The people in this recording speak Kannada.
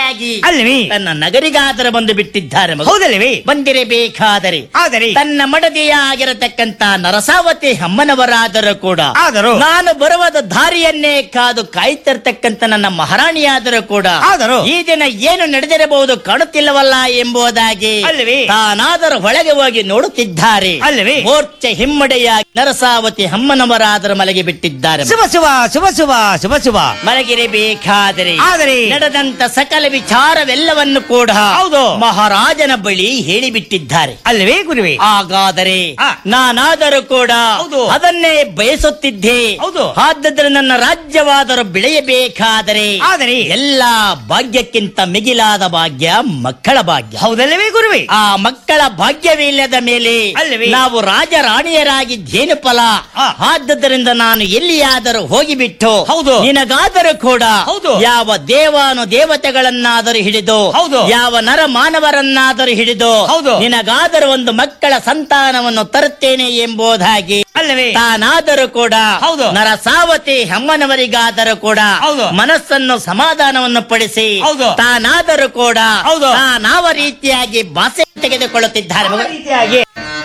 ರೀತಿಯಾಗಿ ಅಲ್ವೇ ತನ್ನ ನಗರಿಗಾದರೂ ಬಂದು ಬಿಟ್ಟಿದ್ದಾರೆ ಮಗು. ಹೌದಲ್ವೇ ಬಂದಿರಬೇಕಾದರೆ ಆದರೆ ತನ್ನ ಮಡದಿಯಾಗಿರತಕ್ಕಂತ ನರಸಾವತಿ ಅಮ್ಮನವರಾದರೂ ಕೂಡ ಆದರೂ ನಾನು ಬರುವದ ದಾರಿಯನ್ನೇ ಕಾದು ಕಾಯ್ತಿರ್ತಕ್ಕಂತ ನನ್ನ ಮಹಾರಾಣಿಯಾದರೂ ಕೂಡ ಆದರೂ ಈ ದಿನ ಏನು ನಡೆದಿರಬಹುದು ಕಾಣುತ್ತಿಲ್ಲವಲ್ಲ ಎಂಬುದಾಗಿ ಅಲ್ಲವೇ? ತಾನಾದರೂ ಒಳಗೆ ಹೋಗಿ ನೋಡುತ್ತಿದ್ದಾರೆ ಅಲ್ಲವೇ? ಮೋರ್ಚೆ ಹಿಮ್ಮಡೆಯಾಗಿ ನರಸಾವತಿ ಅಮ್ಮನವರಾದರೂ ಮಲಗಿ ಬಿಟ್ಟಿದ್ದಾರೆ ಶುಭ ಶುಭ ಶುಭ ಶುಭ ಶುಭ ಶುಭ ಮಲಗಿರಬೇಕಾದರೆ ಆದರೆ ನಡೆದಂತ ಸಕಲ ವಿಚಾರವೆಲ್ಲವನ್ನು ಕೂಡ ಹೌದು. ಮಹಾರಾಜನ ಬಳಿ ಹೇಳಿಬಿಟ್ಟಿದ್ದಾರೆ ಅಲ್ವೇ ಗುರುವೆ ಹಾಗಾದರೆ ಆ. ನಾನಾದರೂ ಕೂಡ ಹೌದು. ಅದನ್ನೇ ಬಯಸುತ್ತಿದ್ದೆ ಹೌದು. ಆದ್ದರಿಂದ ನನ್ನ ರಾಜ್ಯವಾದರೂ ಬೆಳೆಯಬೇಕಾದರೆ ಆದರೆ ಎಲ್ಲ ಭಾಗ್ಯಕ್ಕಿಂತ ಮಿಗಿಲಾದ ಭಾಗ್ಯ ಮಕ್ಕಳ ಭಾಗ್ಯ ಹೌದಲ್ಲವೇ ಗುರುವೆ ಆ ಮಕ್ಕಳ ಭಾಗ್ಯವಿಲ್ಲದ ಮೇಲೆ ಅಲ್ಲವೇ? ನಾವು ರಾಜ ರಾಣಿಯರಾಗಿದ್ದೇನು ಫಲ ಆ. ಆದ್ದರಿಂದ ನಾನು ಎಲ್ಲಿಯಾದರೂ ಹೋಗಿಬಿಟ್ಟು ಹೌದು. ನಿನಗಾದರೂ ಕೂಡ ಹೌದು. ಯಾವ ದೇವಾನು ದೇವತೆಗಳನ್ನಾದರೂ ಹಿಡಿದು ಹೌದು. ಯಾವ ನರ ಮಾನವರನ್ನಾದರೂ ಹಿಡಿದು ಹೌದು. ನಿನಗಾದರೂ ಒಂದು ಮಕ್ಕಳ ಸಂತಾನವನ್ನು ತರುತ್ತೇನೆ ಎಂಬುದಾಗಿ ಅಲ್ಲವೇ ತಾನಾದರೂ ಕೂಡ ಹೌದು. ನರಸಾವತಿ ಅಮ್ಮನವರಿಗಾದರೂ ಕೂಡ ಹೌದು. ಮನಸ್ಸನ್ನು ಸಮಾಧಾನವನ್ನು ಪಡಿಸಿ ಹೌದು. ತಾನಾದರೂ ಕೂಡ ಹೌದು. ತಾನಾವ ರೀತಿಯಾಗಿ ಭಾಷೆ ತೆಗೆದುಕೊಳ್ಳುತ್ತಿದ್ದಾರೆ ಆ ಮಗು. ರೀತಿಯಾಗಿ